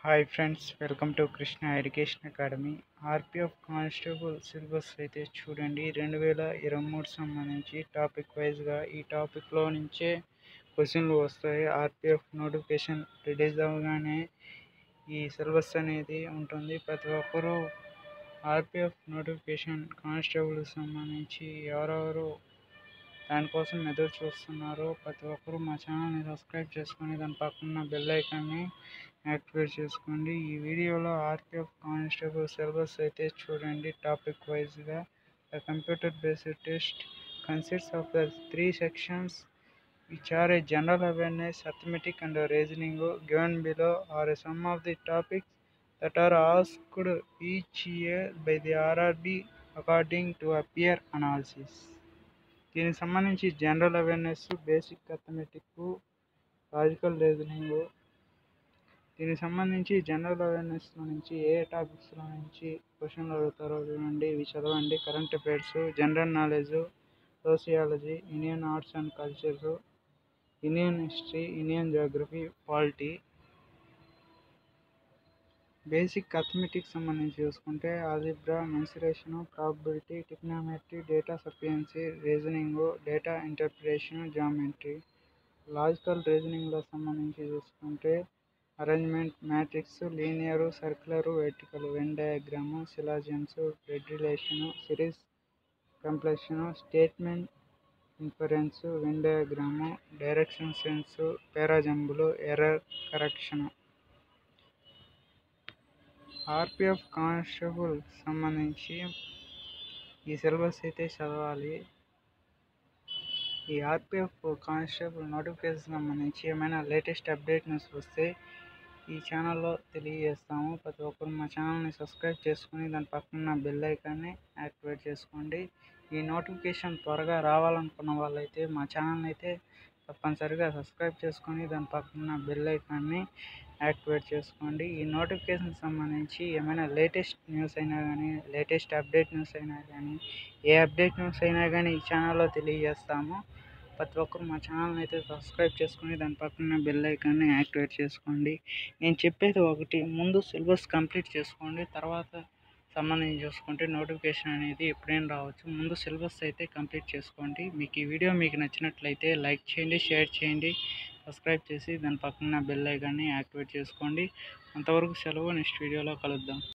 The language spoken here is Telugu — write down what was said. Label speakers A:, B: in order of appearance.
A: Hi friends welcome to Krishna education academy RPF constable syllabus అయితే చూడండి రెండు వేల ఇరవై మూడు సంబంధించి టాపిక్ వైజ్గా ఈ టాపిక్లో నుంచే క్వశ్చన్లు వస్తాయి ఆర్పిఎఫ్ నోటిఫికేషన్ రిలీజ్ అవ్వగానే ఈ సిలబస్ అనేది ఉంటుంది ప్రతి ఒక్కరూ ఆర్పిఎఫ్ నోటిఫికేషన్ కానిస్టేబుల్ సంబంధించి ఎవరెవరు దానికోసం ఎదురు చూస్తున్నారు ప్రతి ఒక్కరూ మా ఛానల్ని సబ్స్క్రైబ్ చేసుకొని దాని పక్కన బెల్ ఐకాన్ని యాక్టివేట్ చేసుకోండి ఈ వీడియోలో ఆర్పిఎఫ్ కానిస్టేబుల్ సిలబస్ అయితే చూడండి టాపిక్ వైజ్గా the computer based test consists of the three sections which are a general awareness, arithmetic and reasoning given below are some of the topics that are asked each year by the RRB according to a peer analysis. దీనికి సంబంధించి general awareness basic arithmetic logical reasoning దీనికి సంబంధించి జనరల్ అవేర్నెస్ నుంచి ఏ టాపిక్స్లో నుంచి క్వశ్చన్లు అడుగుతారో చూడండి ఇవి చదవండి current affairs general knowledge sociology Indian arts and cultures Indian history Indian geography polity basic arithmetics సంబంధించి చూసుకుంటే algebra mensuration probability trigonometry data sufficiency reasoning data interpretation geometry logical రీజనింగ్లో సంబంధించి చూసుకుంటే arrangement matrix linear circular vertical Venn diagram syllogisms blood relation series complexion statement inference Venn diagram direction sense పేరాజంబులు ఎర్రర్ కరెక్షన్ ఆర్పిఎఫ్ కానిస్టేబుల్ సంబంధించి ఈ సిలబస్ అయితే చదవాలి ఈ ఆర్పిఎఫ్ కానిస్టేబుల్ నోటిఫికేషన్ సంబంధించి ఏమైనా లేటెస్ట్ అప్డేట్ న్యూస్ వస్తే ఈ ఛానల్లో తెలియజేస్తాము ప్రతి ఒక్కరు మా ఛానల్ని సబ్స్క్రైబ్ చేసుకుని దాని పక్కన బెల్ ఐకాన్ని యాక్టివేట్ చేసుకోండి ఈ నోటిఫికేషన్ త్వరగా రావాలనుకున్న వాళ్ళైతే మా ఛానల్ని అయితే తప్పనిసరిగా సబ్స్క్రైబ్ చేసుకొని దాని పక్కన బెల్ ఐకాన్ని యాక్టివేట్ చేసుకోండి ఈ నోటిఫికేషన్ సంబంధించి ఏమైనా లేటెస్ట్ న్యూస్ అయినా కానీ లేటెస్ట్ అప్డేట్ న్యూస్ అయినా కానీ ఏ అప్డేట్ న్యూస్ అయినా కానీ ఈ ఛానల్లో తెలియజేస్తాము ప్రతి ఒక్కరు మా ఛానల్ని అయితే సబ్స్క్రైబ్ చేసుకొని దాని పక్కన బెల్ ఐకాన్ని యాక్టివేట్ చేసుకోండి నేను చెప్పేది ఒకటి ముందు సిలబస్ కంప్లీట్ చేసుకోండి తర్వాత సంబంధించి చూసుకుంటే నోటిఫికేషన్ అనేది ఎప్పుడైనా రావచ్చు ముందు సిలబస్ అయితే కంప్లీట్ చేసుకోండి మీకు ఈ వీడియో మీకు నచ్చినట్లయితే లైక్ చేయండి షేర్ చేయండి సబ్స్క్రైబ్ చేసి దాని పక్కన బెల్ ఐకాన్ని యాక్టివేట్ చేసుకోండి అంతవరకు సెలవు నెక్స్ట్ వీడియోలో కలుద్దాం